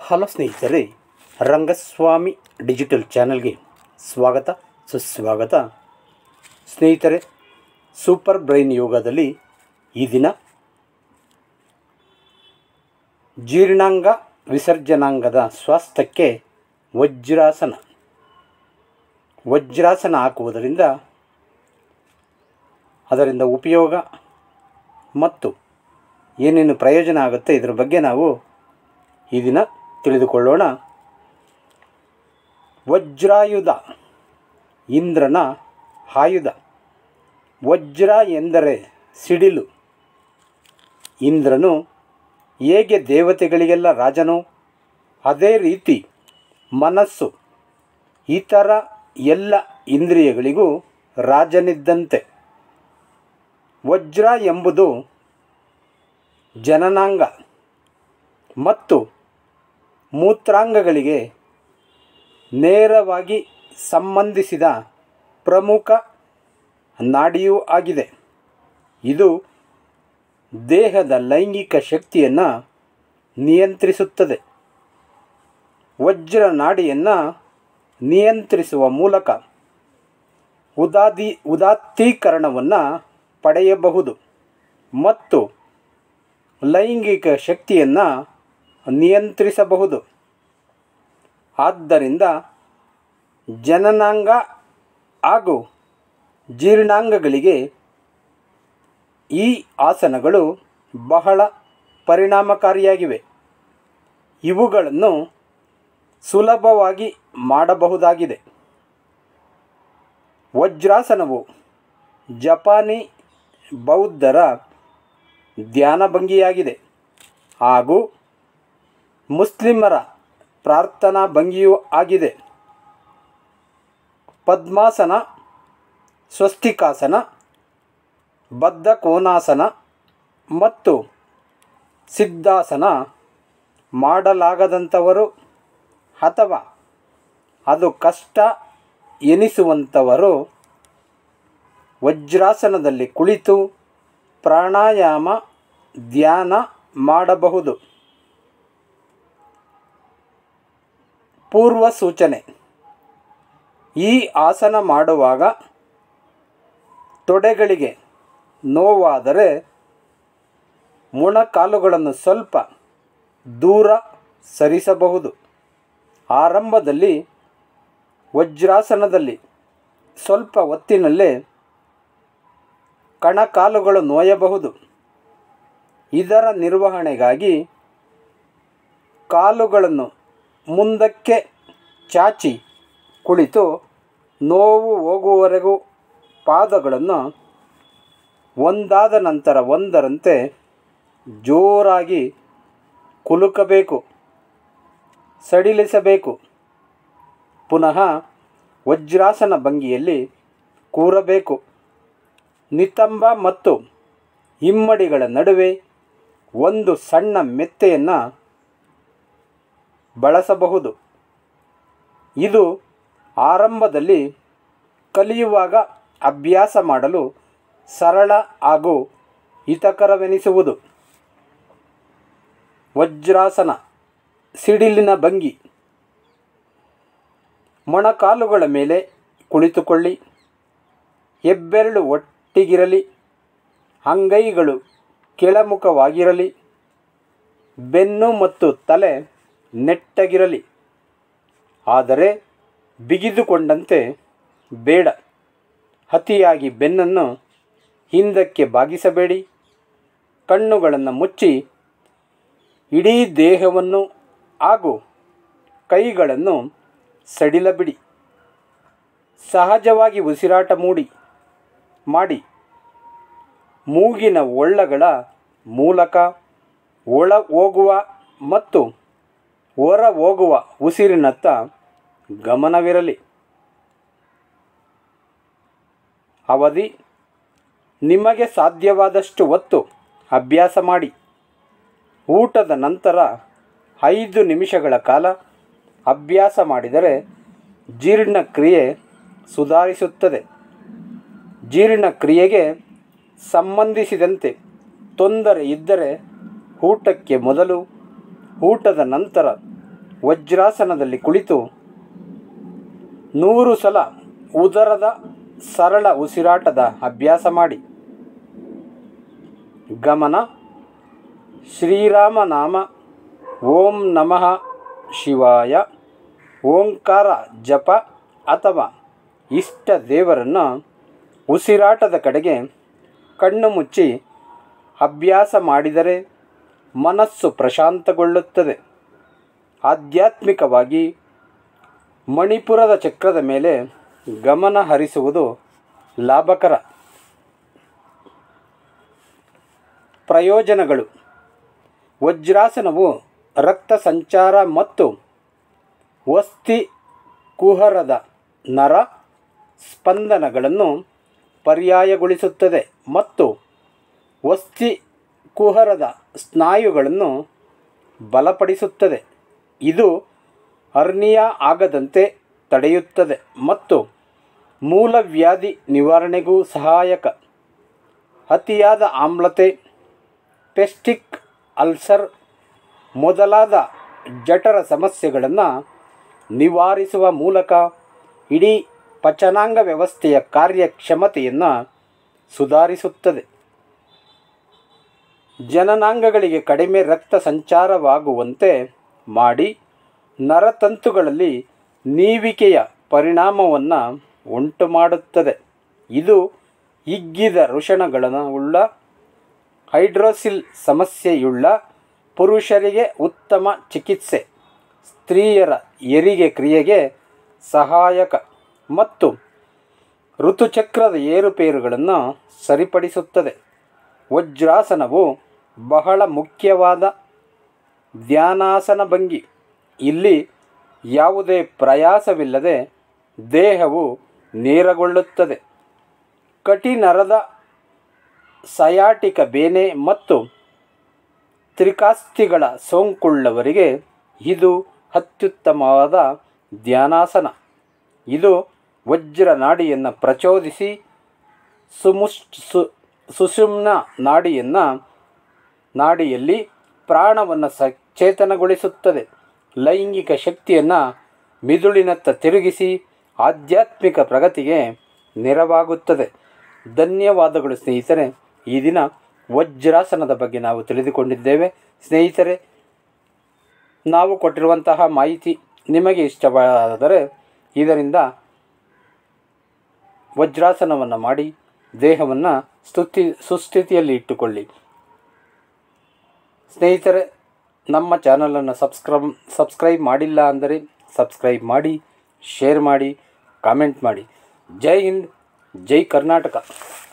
hello ಸ್ನೇಹಿತರೆ Rangaswamy digital ಚಾನಲ್ಗೆ ಸ್ವಾಗತ ಸುಸ್ವಾಗತ ಸ್ನೇಹಿತರೆ ಸೂಪರ್ ಬ್ರೈನ್ ಯೋಗದಲ್ಲಿ ಈ ದಿನ ಜೀರ್ಣಾಂಗ ವಿಸರ್ಜನಾಂಗದ ಸ್ವಾಸ್ಥ್ಯಕ್ಕೆ ವಜ್ರಾಸನ ವಜ್ರಾಸನ ಹಾಕುವುದರಿಂದ ಅದರಿಂದ ಉಪಯೋಗ ಮತ್ತು ಏನೇನು ಪ್ರಯೋಜನ ಆಗುತ್ತೆ ಇದರ ಬಗ್ಗೆ ನಾವು ಈ ದಿನ ತಿಳಿದುಕೊಳ್ಳೋಣ ವಜ್ರಾಯುಧ ಇಂದ್ರನ ಆಯುಧ ವಜ್ರ ಎಂದರೆ ಸಿಡಿಲು ಇಂದ್ರನು ಹೇಗೆ ದೇವತೆಗಳಿಗೆಲ್ಲ ರಾಜನು ಅದೇ ರೀತಿ ಮನಸ್ಸು ಇತರ ಎಲ್ಲ ಇಂದ್ರಿಯಗಳಿಗೂ ರಾಜನಿದ್ದಂತೆ ವಜ್ರ ಎಂಬುದು ಜನನಾಂಗ ಮತ್ತು ಮೂತ್ರಾಂಗಗಳಿಗೆ ನೇರವಾಗಿ ಸಂಬಂಧಿಸಿದ ಪ್ರಮುಖ ನಾಡಿಯೂ ಆಗಿದೆ ಇದು ದೇಹದ ಲೈಂಗಿಕ ಶಕ್ತಿಯನ್ನು ನಿಯಂತ್ರಿಸುತ್ತದೆ ವಜ್ರ ನಾಡಿಯನ್ನು ನಿಯಂತ್ರಿಸುವ ಮೂಲಕ ಉದಾದಿ ಉದಾತ್ತೀಕರಣವನ್ನು ಪಡೆಯಬಹುದು ಮತ್ತು ಲೈಂಗಿಕ ಶಕ್ತಿಯನ್ನು ನಿಯಂತ್ರಿಸಬಹುದು ಆದ್ದರಿಂದ ಜನನಾಂಗ ಹಾಗೂ ಜೀರ್ಣಾಂಗಗಳಿಗೆ ಈ ಆಸನಗಳು ಬಹಳ ಪರಿಣಾಮಕಾರಿಯಾಗಿವೆ ಇವುಗಳನ್ನು ಸುಲಭವಾಗಿ ಮಾಡಬಹುದಾಗಿದೆ ವಜ್ರಾಸನವು ಜಪಾನಿ ಬೌದ್ಧರ ಧ್ಯಾನ ಭಂಗಿಯಾಗಿದೆ ಹಾಗೂ ಮುಸ್ಲಿಮರ ಪ್ರಾರ್ಥನಾ ಭಂಗಿಯೂ ಆಗಿದೆ ಪದ್ಮಾಸನ ಸ್ವಸ್ತಿಕಾಸನ ಬದ್ಧ ಕೋನಾಸನ ಮತ್ತು ಸಿದ್ಧಾಸನ ಮಾಡಲಾಗದಂಥವರು ಅಥವಾ ಅದು ಕಷ್ಟ ಎನಿಸುವಂಥವರು ವಜ್ರಾಸನದಲ್ಲಿ ಕುಳಿತು ಪ್ರಾಣಾಯಾಮ ಧ್ಯಾನ ಮಾಡಬಹುದು ಪೂರ್ವ ಸೂಚನೆ ಈ ಆಸನ ಮಾಡುವಾಗ ತೊಡೆಗಳಿಗೆ ನೋವಾದರೆ ಮೊಣಕಾಲುಗಳನ್ನು ಸ್ವಲ್ಪ ದೂರ ಸರಿಸಬಹುದು ಆರಂಭದಲ್ಲಿ ವಜ್ರಾಸನದಲ್ಲಿ ಸ್ವಲ್ಪ ಹೊತ್ತಿನಲ್ಲೇ ಕಣಕಾಲುಗಳು ನೋಯಬಹುದು ಇದರ ನಿರ್ವಹಣೆಗಾಗಿ ಕಾಲುಗಳನ್ನು ಮುಂದಕ್ಕೆ ಚಾಚಿ ಕುಳಿತು ನೋವು ಹೋಗುವವರೆಗೂ ಪಾದಗಳನ್ನು ಒಂದಾದ ನಂತರ ಒಂದರಂತೆ ಜೋರಾಗಿ ಕುಲುಕಬೇಕು ಸಡಿಲಿಸಬೇಕು ಪುನಃ ವಜ್ರಾಸನ ಭಂಗಿಯಲ್ಲಿ ಕೂರಬೇಕು ನಿತಂಬ ಮತ್ತು ಹಿಮ್ಮಡಿಗಳ ನಡುವೆ ಒಂದು ಸಣ್ಣ ಮೆತ್ತೆಯನ್ನು ಬಳಸಬಹುದು ಇದು ಆರಂಭದಲ್ಲಿ ಕಲಿಯುವಾಗ ಅಭ್ಯಾಸ ಮಾಡಲು ಸರಳ ಹಾಗೂ ಹಿತಕರವೆನಿಸುವುದು ವಜ್ರಾಸನ ಸಿಡಿಲಿನ ಭಂಗಿ ಮೊಣಕಾಲುಗಳ ಮೇಲೆ ಕುಳಿತುಕೊಳ್ಳಿ ಹೆಬ್ಬೆರಳು ಒಟ್ಟಿಗಿರಲಿ ಅಂಗೈಗಳು ಕೆಳಮುಖವಾಗಿರಲಿ ಬೆನ್ನು ಮತ್ತು ತಲೆ ನೆಟ್ಟಗಿರಲಿ ಆದರೆ ಬಿಗಿದುಕೊಂಡಂತೆ ಬೇಡ ಅತಿಯಾಗಿ ಬೆನ್ನನ್ನು ಹಿಂದಕ್ಕೆ ಬಾಗಿಸಬೇಡಿ ಕಣ್ಣುಗಳನ್ನು ಮುಚ್ಚಿ ಇಡೀ ದೇಹವನ್ನು ಹಾಗೂ ಕೈಗಳನ್ನು ಸಡಿಲಬಿಡಿ ಸಹಜವಾಗಿ ಉಸಿರಾಟ ಮೂಡಿ ಮಾಡಿ ಮೂಗಿನ ಒಳ್ಳಗಳ ಮೂಲಕ ಒಳ ಹೋಗುವ ಮತ್ತು ಹೊರ ಹೋಗುವ ಉಸಿರಿನತ್ತ ಗಮನವಿರಲಿ ಅವಧಿ ನಿಮಗೆ ಸಾಧ್ಯವಾದಷ್ಟು ಹೊತ್ತು ಅಭ್ಯಾಸ ಮಾಡಿ ಊಟದ ನಂತರ ಐದು ನಿಮಿಷಗಳ ಕಾಲ ಅಭ್ಯಾಸ ಮಾಡಿದರೆ ಜೀರ್ಣಕ್ರಿಯೆ ಸುಧಾರಿಸುತ್ತದೆ ಜೀರ್ಣಕ್ರಿಯೆಗೆ ಸಂಬಂಧಿಸಿದಂತೆ ತೊಂದರೆ ಇದ್ದರೆ ಊಟಕ್ಕೆ ಮೊದಲು ಊಟದ ನಂತರ ವಜ್ರಾಸನದಲ್ಲಿ ಕುಳಿತು ನೂರು ಸಲ ಉದರದ ಸರಳ ಉಸಿರಾಟದ ಅಭ್ಯಾಸ ಮಾಡಿ ಗಮನ ಶ್ರೀರಾಮ ನಾಮ ಓಂ ನಮಃ ಶಿವಾಯ ಓಂಕಾರ ಜಪ ಅಥವಾ ಇಷ್ಟ ದೇವರನ್ನು ಉಸಿರಾಟದ ಕಡೆಗೆ ಕಣ್ಣು ಮುಚ್ಚಿ ಅಭ್ಯಾಸ ಮಾಡಿದರೆ ಮನಸ್ಸು ಪ್ರಶಾಂತಗೊಳ್ಳುತ್ತದೆ ಆಧ್ಯಾತ್ಮಿಕವಾಗಿ ಮಣಿಪುರದ ಚಕ್ರದ ಮೇಲೆ ಗಮನ ಹರಿಸುವುದು ಲಾಭಕರ ಪ್ರಯೋಜನಗಳು ವಜ್ರಾಸನವು ರಕ್ತ ಸಂಚಾರ ಮತ್ತು ವಸ್ತಿ ಕುಹರದ ನರ ಸ್ಪಂದನಗಳನ್ನು ಪರ್ಯಾಯಗೊಳಿಸುತ್ತದೆ ಮತ್ತು ವಸ್ತಿ ಕುಹರದ ಸ್ನಾಯುಗಳನ್ನು ಬಲಪಡಿಸುತ್ತದೆ ಇದು ಹರ್ನಿಯಾ ಆಗದಂತೆ ತಡೆಯುತ್ತದೆ ಮತ್ತು ಮೂಲವ್ಯಾಧಿ ನಿವಾರಣೆಗೂ ಸಹಾಯಕ ಅತಿಯಾದ ಆಮ್ಲತೆ ಪೆಸ್ಟಿಕ್ ಅಲ್ಸರ್ ಮೊದಲಾದ ಜಠರ ಸಮಸ್ಯೆಗಳನ್ನು ನಿವಾರಿಸುವ ಮೂಲಕ ಇಡೀ ಪಚನಾಂಗ ವ್ಯವಸ್ಥೆಯ ಕಾರ್ಯಕ್ಷಮತೆಯನ್ನು ಸುಧಾರಿಸುತ್ತದೆ ಜನನಾಂಗಗಳಿಗೆ ಕಡಿಮೆ ರಕ್ತ ಸಂಚಾರವಾಗುವಂತೆ ಮಾಡಿ ನರತಂತುಗಳಲ್ಲಿ ನೀವಿಕೆಯ ಪರಿಣಾಮವನ್ನು ಉಂಟು ಮಾಡುತ್ತದೆ ಇದು ಹಿಗ್ಗಿದ ವೃಷಣಗಳನ್ನು ಉಳ್ಳ ಹೈಡ್ರೋಸಿಲ್ ಸಮಸ್ಯೆಯುಳ್ಳ ಪುರುಷರಿಗೆ ಉತ್ತಮ ಚಿಕಿತ್ಸೆ ಸ್ತ್ರೀಯರ ಹೆರಿಗೆ ಕ್ರಿಯೆಗೆ ಸಹಾಯಕ ಮತ್ತು ಋತುಚಕ್ರದ ಏರುಪೇರುಗಳನ್ನು ಸರಿಪಡಿಸುತ್ತದೆ ವಜ್ರಾಸನವು ಬಹಳ ಮುಖ್ಯವಾದ ಧ್ಯಾನಾಸನ ಭಂಗಿ ಇಲ್ಲಿ ಯಾವುದೇ ಪ್ರಯಾಸವಿಲ್ಲದೆ ದೇಹವು ನೇರಗೊಳ್ಳುತ್ತದೆ ಕಟಿನರದ ಸಯಾಟಿಕ ಬೇನೆ ಮತ್ತು ತ್ರಿಕಾಸ್ತಿಗಳ ಸೋಂಕುಳ್ಳವರಿಗೆ ಇದು ಅತ್ಯುತ್ತಮವಾದ ಧ್ಯಾನಾಸನ ಇದು ವಜ್ರ ನಾಡಿಯನ್ನು ಪ್ರಚೋದಿಸಿ ಸುಮುಷ್ ಸು ಸುಷುಮ್ನ ನಾಡಿಯನ್ನು ನಾಡಿಯಲ್ಲಿ ಪ್ರಾಣವನ್ನು ಸಚೇತನಗೊಳಿಸುತ್ತದೆ ಲೈಂಗಿಕ ಶಕ್ತಿಯನ್ನು ಮಿದುಳಿನತ್ತ ತಿರುಗಿಸಿ ಆಧ್ಯಾತ್ಮಿಕ ಪ್ರಗತಿಗೆ ನೆರವಾಗುತ್ತದೆ ಧನ್ಯವಾದಗಳು ಸ್ನೇಹಿತರೆ ಈ ದಿನ ವಜ್ರಾಸನದ ಬಗ್ಗೆ ನಾವು ತಿಳಿದುಕೊಂಡಿದ್ದೇವೆ ಸ್ನೇಹಿತರೆ ನಾವು ಕೊಟ್ಟಿರುವಂತಹ ಮಾಹಿತಿ ನಿಮಗೆ ಇಷ್ಟವಾದರೆ ಇದರಿಂದ ವಜ್ರಾಸನವನ್ನು ಮಾಡಿ ದೇಹವನ್ನು ಸ್ತುತಿ ಸುಸ್ಥಿತಿಯಲ್ಲಿ ಇಟ್ಟುಕೊಳ್ಳಿ ಸ್ನೇಹಿತರೆ ನಮ್ಮ ಚಾನಲನ್ನು ಸಬ್ಸ್ಕ್ರೈಬ್ ಸಬ್ಸ್ಕ್ರೈಬ್ ಮಾಡಿಲ್ಲ ಅಂದರೆ ಸಬ್ಸ್ಕ್ರೈಬ್ ಮಾಡಿ ಶೇರ್ ಮಾಡಿ ಕಾಮೆಂಟ್ ಮಾಡಿ ಜೈ ಹಿಂದ್ ಜೈ ಕರ್ನಾಟಕ